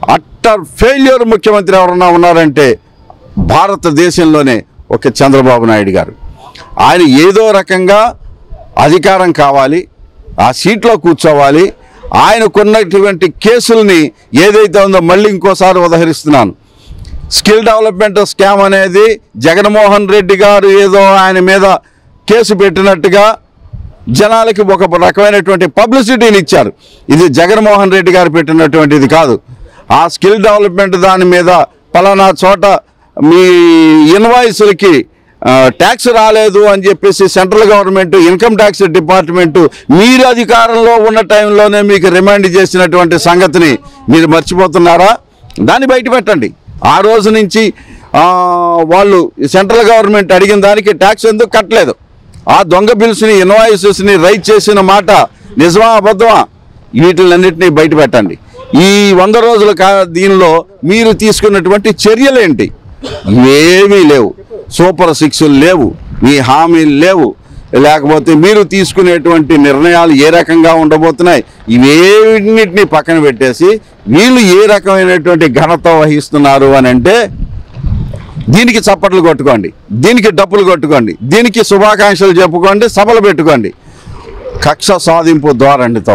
utter failure ముఖ్యమంత్రి ఎవరన్నా ఉన్నారంటే భారతదేశంలోనే ఒక చంద్రబాబు నాయుడు గారు ఆయన ఏదో రకంగా అధికారం కావాలి ఆ సీట్లో కూర్చోవాలి ఆయనకున్నటువంటి కేసుల్ని ఏదైతే ఉందో మళ్ళీ ఇంకోసారి ఉదహరిస్తున్నాను స్కిల్ డెవలప్మెంట్ స్కామ్ అనేది జగన్మోహన్ రెడ్డి గారు ఏదో ఆయన మీద కేసు పెట్టినట్టుగా జనాలకి ఒక రకమైనటువంటి పబ్లిసిటీని ఇచ్చారు ఇది జగన్మోహన్ రెడ్డి గారు పెట్టినటువంటిది కాదు ఆ స్కిల్ డెవలప్మెంట్ దాని మీద పలానా చోట మీ ఇన్వాయిస్లకి ట్యాక్స్ రాలేదు అని చెప్పేసి central government income tax department మీరు అధికారంలో ఉన్న టైంలోనే మీకు రిమైండ్ చేసినటువంటి సంగతిని మీరు మర్చిపోతున్నారా దాన్ని బయట పెట్టండి ఆ రోజు నుంచి ఆ, వాళ్ళు సెంట్రల్ గవర్నమెంట్ అడిగిన దానికి ట్యాక్స్ ఎందుకు కట్టలేదు ఆ దొంగ బిల్స్ని ఇన్వాయిసెస్ని రైట్ చేసిన మాట నిజమా అబద్ధమా వీటిలన్నింటినీ బయట పెట్టండి ఈ వంద రోజుల కా దీనిలో మీరు తీసుకున్నటువంటి చర్యలేంటి ఏమీ లేవు సూపర్ సిక్స్లు లేవు మీ హామీలు లేవు లేకపోతే మీరు తీసుకునేటువంటి నిర్ణయాలు ఏ రకంగా ఉండబోతున్నాయి ఇవేన్నిటిని పక్కన పెట్టేసి వీళ్ళు ఏ రకమైనటువంటి ఘనత వహిస్తున్నారు అని అంటే దీనికి చప్పట్లు కొట్టుకోండి దీనికి డప్పులు కొట్టుకోండి దీనికి శుభాకాంక్షలు చెప్పుకోండి సభలు పెట్టుకోండి కక్ష సాధింపు ధోరణితో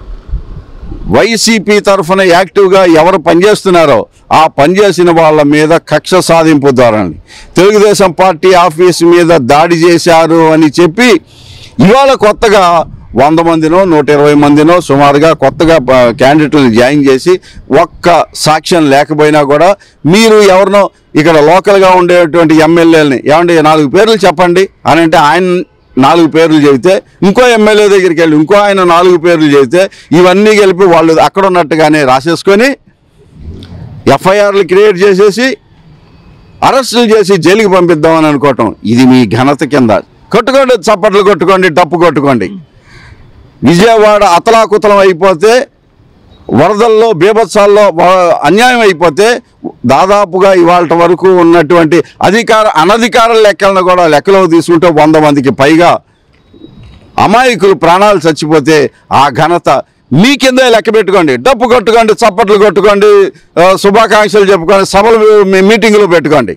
వైసీపీ తరఫున యాక్టివ్గా ఎవరు పనిచేస్తున్నారో ఆ పనిచేసిన వాళ్ళ మీద కక్ష సాధింపు ధోరణి తెలుగుదేశం పార్టీ ఆఫీస్ మీద దాడి చేశారు అని చెప్పి ఇవాళ కొత్తగా వంద మందినో నూట ఇరవై మందినో సుమారుగా కొత్తగా క్యాండిడేట్లను జాయిన్ చేసి ఒక్క సాక్ష్యం లేకపోయినా కూడా మీరు ఎవరినో ఇక్కడ లోకల్గా ఉండేటువంటి ఎమ్మెల్యేలని ఏమంటే నాలుగు పేర్లు చెప్పండి అని అంటే ఆయన నాలుగు పేర్లు చెబితే ఇంకో ఎమ్మెల్యే దగ్గరికి వెళ్ళి ఇంకో ఆయన నాలుగు పేర్లు చెబితే ఇవన్నీ కలిపి వాళ్ళు అక్కడ ఉన్నట్టుగానే రాసేసుకొని ఎఫ్ఐఆర్లు క్రియేట్ చేసేసి అరెస్టులు చేసి జైలుకి పంపిద్దామని అనుకోవటం ఇది మీ ఘనత కింద కొట్టుకోండి చప్పట్లు కొట్టుకోండి డప్పు కొట్టుకోండి విజయవాడ అతలాకుతలం అయిపోతే వరదల్లో బీభత్సాల్లో వ- అన్యాయం అయిపోతే దాదాపుగా ఇవాళ వరకు ఉన్నటువంటి అధికార అనధికార లెక్కలను కూడా లెక్కలో తీసుకుంటే వంద మందికి పైగా అమాయకులు ప్రాణాలు చచ్చిపోతే ఆ ఘనత మీ కిందే లెక్క పెట్టుకోండి డప్పు కొట్టుకోండి చప్పట్లు కొట్టుకోండి ఆ, శుభాకాంక్షలు చెప్పుకోండి సభలు మీ- మీటింగులు పెట్టుకోండి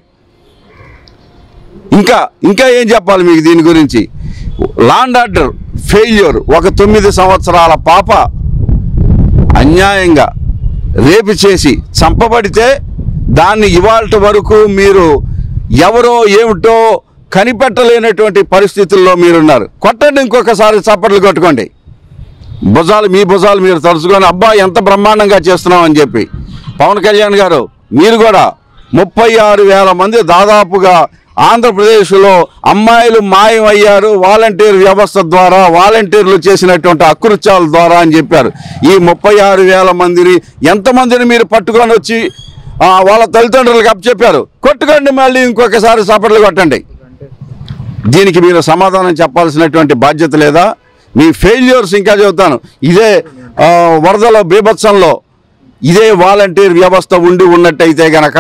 ఇంకా ఇంకా ఏం చెప్పాలి మీకు దీని గురించి లాండ్ ఆర్డర్ ఫెయిల్యూర్ ఒక తొమ్మిది సంవత్సరాల పాప అన్యాయంగా రేపు చేసి చంపబడితే దాన్ని ఇవాళ వరకు మీరు ఎవరో ఏమిటో కనిపెట్టలేనటువంటి పరిస్థితుల్లో మీరున్నారు కొట్టండి ఇంకొకసారి చప్పట్లు కొట్టుకోండి భుజాలు మీ భుజాలు మీరు తలుచుకొని అబ్బా ఎంత బ్రహ్మాండంగా చేస్తున్నాం అని చెప్పి పవన్ కళ్యాణ్ గారు మీరు కూడా ముప్పై ఆరు వేల మంది దాదాపుగా ఆంధ్రప్రదేశ్లో అమ్మాయిలు మాయమయ్యారు వాలంటీర్ వ్యవస్థ ద్వారా వాలంటీర్లు చేసినటువంటి అకృత్యాల ద్వారా అని చెప్పారు ఈ ముప్పై ఆరు వేల మందిని ఎంతమందిని మీరు పట్టుకొని వచ్చి ఆ, వాళ్ళ తల్లిదండ్రులకు అప్పచెప్పారు కొట్టుకోండి మళ్ళీ ఇంకొకసారి సపట్లు కొట్టండి దీనికి మీరు సమాధానం చెప్పాల్సినటువంటి బాధ్యత లేదా మీ ఫెయిల్యూర్స్ ఇంకా చెబుతాను ఇదే ఆ, వరదల బీభత్సంలో ఇదే వాలంటీర్ వ్యవస్థ ఉండి ఉన్నట్టయితే గనక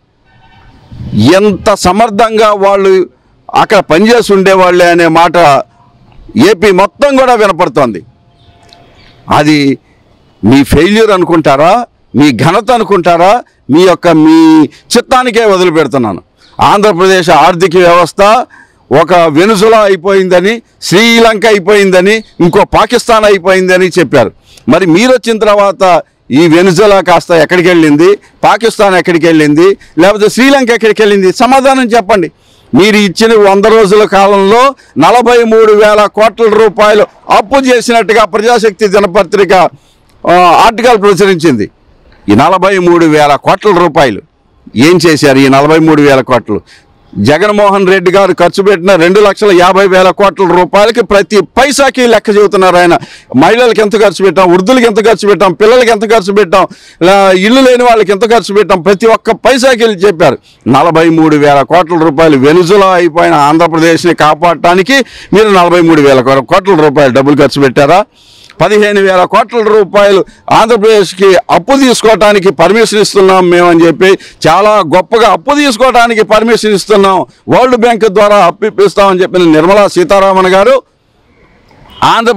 ఎంత సమర్థంగా వాళ్ళు అక్కడ పనిచేసి ఉండేవాళ్ళే అనే మాట ఏపీ మొత్తం కూడా వినపడుతోంది అది మీ ఫెయిల్యూర్ అనుకుంటారా మీ ఘనత అనుకుంటారా మీ యొక్క మీ చిత్తానికే వదిలిపెడుతున్నాను ఆంధ్రప్రదేశ్ ఆర్థిక వ్యవస్థ ఒక వెనుజులా అయిపోయిందని శ్రీలంక అయిపోయిందని ఇంకో పాకిస్తాన్ అయిపోయిందని చెప్పారు మరి మీరు వచ్చిన తర్వాత ఈ వెనుజులా కాస్త ఎక్కడికి వెళ్ళింది పాకిస్తాన్ ఎక్కడికి వెళ్ళింది లేకపోతే శ్రీలంక ఎక్కడికి వెళ్ళింది సమాధానం చెప్పండి మీరు ఇచ్చిన వంద రోజుల కాలంలో నలభై మూడు వేల కోట్ల రూపాయలు అప్పు చేసినట్టుగా ప్రజాశక్తి దినపత్రిక ఆ, ఆర్టికల్ ప్రచురించింది ఈ నలభై మూడు వేల కోట్ల రూపాయలు ఏం చేశారు ఈ నలభై మూడు వేల కోట్లు జగన్మోహన్ రెడ్డి గారు ఖర్చు పెట్టిన రెండు లక్షల యాభై వేల కోట్ల రూపాయలకి ప్రతి పైసాకి లెక్క చెబుతున్నారు ఆయన మహిళలకు ఎంత ఖర్చు పెట్టాం వృద్ధులకి ఎంత ఖర్చు పెట్టాం పిల్లలకి ఎంత ఖర్చు పెట్టాం లా- ఇల్లు లేని వాళ్ళకి ఎంత ఖర్చు పెట్టాం ప్రతి ఒక్క పైసాకి వెళ్ళి చెప్పారు నలభై మూడు వేల కోట్ల రూపాయలు వెనుజులా అయిపోయిన ఆంధ్రప్రదేశ్ని కాపాడటానికి మీరు నలభై మూడు వేల కో- కోట్ల రూపాయలు డబ్బులు ఖర్చు పెట్టారా పదిహేను వేల కోట్ల రూపాయలు ఆంధ్రప్రదేశ్కి అప్పు తీసుకోవడానికి పర్మిషన్ ఇస్తున్నాం మేమని చెప్పి చాలా గొప్పగా అప్పు తీసుకోవడానికి పర్మిషన్ ఇస్తున్నాం వరల్డ్ బ్యాంక్ ద్వారా అప్పు ఇప్పిస్తామని చెప్పిన నిర్మలా సీతారామన్ గారు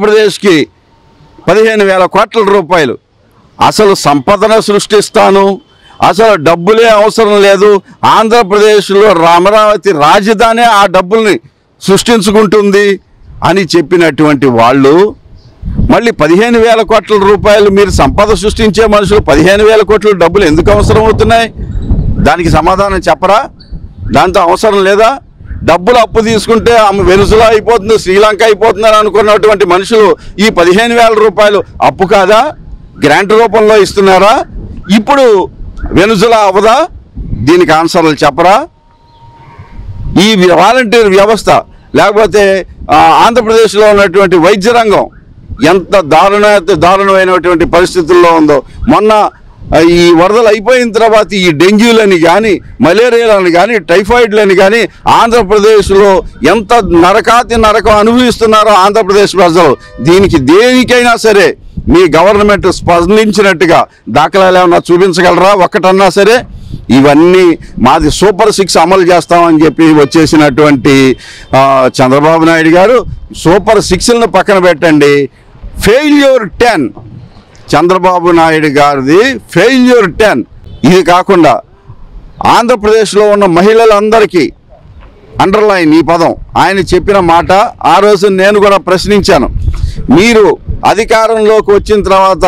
ఆంధ్రప్రదేశ్కి పదిహేను వేల కోట్ల రూపాయలు అసలు సంపదను సృష్టిస్తాను అసలు డబ్బులే అవసరం లేదు ఆంధ్రప్రదేశ్లో అమరావతి రాజధాని ఆ డబ్బుల్ని సృష్టించుకుంటుంది అని చెప్పినటువంటి వాళ్ళు మళ్ళీ పదిహేను వేల కోట్ల రూపాయలు మీరు సంపద సృష్టించే మనుషులు పదిహేను వేల కోట్ల డబ్బులు ఎందుకు అవసరం అవుతున్నాయి దానికి సమాధానం చెప్పరా దాంతో అవసరం లేదా డబ్బులు అప్పు తీసుకుంటే ఆమె వెనుజులా అయిపోతుంది శ్రీలంక అయిపోతుందని అనుకున్నటువంటి మనుషులు ఈ పదిహేను వేల రూపాయలు అప్పు కాదా గ్రాంట్ రూపంలో ఇస్తున్నారా ఇప్పుడు వెనుజులా అవ్వదా దీనికి ఆన్సర్లు చెప్పరా ఈ వాలంటీర్ వ్యవస్థ లేకపోతే ఆ, ఆంధ్రప్రదేశ్లో ఉన్నటువంటి వైద్య రంగం ఎంత దారుణ దారుణమైనటువంటి పరిస్థితుల్లో ఉందో మొన్న ఆ, ఈ వరదలు అయిపోయిన తర్వాత ఈ డెంగ్యూలని కానీ మలేరియాలని కానీ టైఫాయిడ్లని కానీ ఆంధ్రప్రదేశ్లో ఎంత నరకాతి నరకం అనుభవిస్తున్నారో ఆంధ్రప్రదేశ్ ప్రజలు దీనికి దేనికైనా సరే మీ గవర్నమెంట్ స్పందించినట్టుగా దాఖలాలు ఏమన్నా చూపించగలరా ఒక్కటన్నా సరే ఇవన్నీ మాది సూపర్ సిక్స్ అమలు చేస్తామని చెప్పి వచ్చేసినటువంటి ఆ, చంద్రబాబు నాయుడు గారు సూపర్ సిక్స్లను పక్కన పెట్టండి ఫెయిల్యూర్ టెన్ చంద్రబాబు నాయుడు గారిది ఫెయిల్యూర్ టెన్ ఇది కాకుండా ఆంధ్రప్రదేశ్లో ఉన్న మహిళలందరికీ అండర్లైన్ ఈ పదం ఆయన చెప్పిన మాట ఆ రోజు నేను కూడా ప్రశ్నించాను మీరు అధికారంలోకి వచ్చిన తర్వాత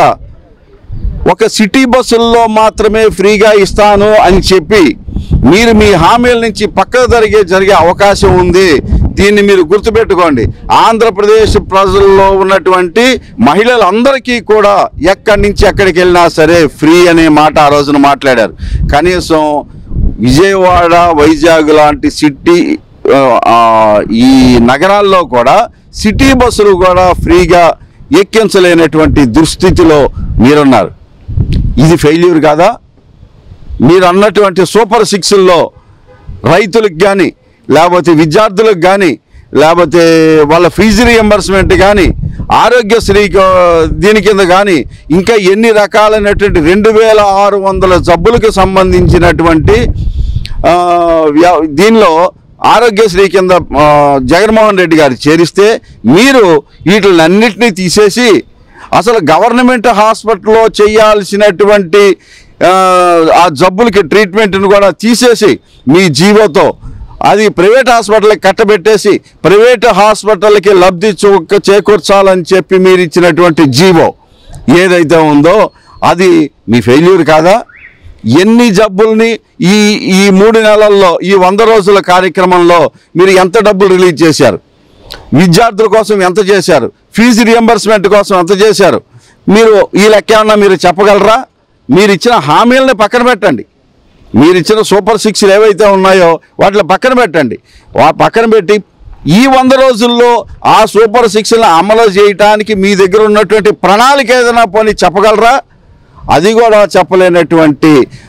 ఒక సిటీ బస్సుల్లో మాత్రమే ఫ్రీగా ఇస్తాను అని చెప్పి మీరు మీ హామీల నుంచి పక్కకు జరిగే జరిగే అవకాశం ఉంది దీన్ని మీరు గుర్తుపెట్టుకోండి ఆంధ్రప్రదేశ్ ప్రజల్లో ఉన్నటువంటి మహిళలందరికీ కూడా ఎక్కడి నుంచి ఎక్కడికి వెళ్ళినా సరే ఫ్రీ అనే మాట ఆ రోజున మాట్లాడారు కనీసం విజయవాడ వైజాగ్ లాంటి సిటీ ఆ, ఆ, ఈ నగరాల్లో కూడా సిటీ బస్సులు కూడా ఫ్రీగా ఎక్కించలేనటువంటి దుస్థితిలో మీరున్నారు ఇది ఫెయిల్యూర్ కాదా మీరు అన్నటువంటి సూపర్ సిక్స్ల్లో రైతులకు కానీ లేకపోతే విద్యార్థులకు కానీ లేకపోతే వాళ్ళ ఫీజు రియంబర్స్మెంట్ కానీ ఆరోగ్యశ్రీ క- దీని కింద కానీ ఇంకా ఎన్ని రకాలైనటువంటి రెండు వేల ఆరు వందల జబ్బులకు సంబంధించినటువంటి ఆ, వ్యా- దీనిలో ఆరోగ్యశ్రీ కింద ఆ, జగన్మోహన్ రెడ్డి గారు చేరిస్తే మీరు వీటిలన్నింటినీ తీసేసి అసలు గవర్నమెంట్ హాస్పిటల్లో చేయాల్సినటువంటి ఆ, ఆ జబ్బులకి ట్రీట్మెంట్ను కూడా తీసేసి మీ జీవోతో అది ప్రైవేట్ హాస్పిటల్కి కట్టబెట్టేసి ప్రైవేట్ హాస్పిటల్కి లబ్ధి చూ- చేకూర్చాలని చెప్పి మీరు ఇచ్చినటువంటి జీవో ఏదైతే ఉందో అది మీ ఫెయిల్యూర్ కాదా ఎన్ని జబ్బుల్ని ఈ ఈ మూడు నెలల్లో ఈ వంద రోజుల కార్యక్రమంలో మీరు ఎంత డబ్బులు రిలీజ్ చేశారు విద్యార్థుల కోసం ఎంత చేశారు ఫీజు రియంబర్స్మెంట్ కోసం ఎంత చేశారు మీరు ఈ లెక్క ఏమన్నా మీరు చెప్పగలరా మీరు ఇచ్చిన హామీలని పక్కన పెట్టండి మీరు ఇచ్చిన సూపర్ సిక్స్లు ఏవైతే ఉన్నాయో వాటిని పక్కన పెట్టండి వా పక్కన పెట్టి ఈ వంద రోజుల్లో ఆ సూపర్ సిక్స్ని అమలు చేయటానికి మీ దగ్గర ఉన్నటువంటి ప్రణాళిక ఏదైనా పోనీ చెప్పగలరా అది కూడా చెప్పలేనటువంటి